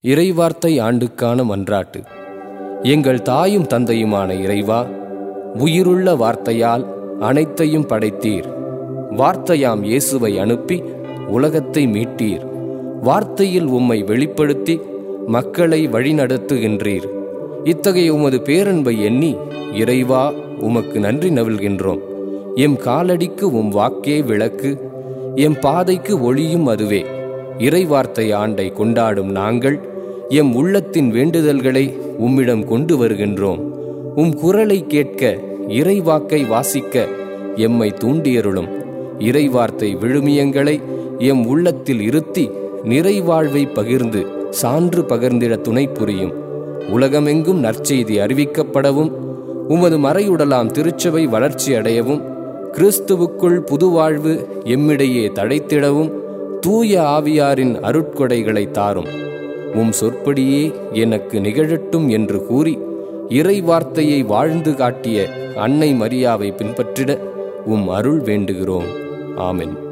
இறைவார்த்தை ஆண்டுக்கான மன்றாட்டு எங்கள் தாயும் தந்தையுமான இறைவா உயிருள்ள வார்த்தையால் அனைத்தையும் படைத்தீர் வார்த்தையாம் இயேசுவை அனுப்பி உலகத்தை மீட்டீர் வார்த்தையில் உம்மை வெளிப்படுத்தி மக்களை வழிநடத்துகின்றீர் இத்தகைய உமது பேரன்பை எண்ணி இறைவா உமக்கு நன்றி நவில்கின்றோம் எம் காலடிக்கு உம் வாக்கே விளக்கு எம் பாதைக்கு ஒளியும் அதுவே இறைவார்த்தை ஆண்டை கொண்டாடும் நாங்கள் எம் உள்ளத்தின் வேண்டுதல்களை உம்மிடம் கொண்டு வருகின்றோம் உம் குரலை கேட்க இறைவாக்கை வாசிக்க எம்மை தூண்டியருளும் இறைவார்த்தை விழுமியங்களை எம் உள்ளத்தில் இருத்தி நிறைவாழ்வை பகிர்ந்து சான்று பகிர்ந்திட துணை புரியும் உலகமெங்கும் நற்செய்தி அறிவிக்கப்படவும் உமது மறையுடலாம் திருச்சபை வளர்ச்சி அடையவும் கிறிஸ்துவுக்குள் புதுவாழ்வு எம்மிடையே தழைத்திடவும் தூய ஆவியாரின் அருட்கொடைகளை தாரும் உம் சொற்படியே எனக்கு நிகழட்டும் என்று கூறி இறை வார்த்தையை வாழ்ந்து காட்டிய அன்னை மரியாவை பின்பற்றிட உம் அருள் வேண்டுகிறோம் ஆமென்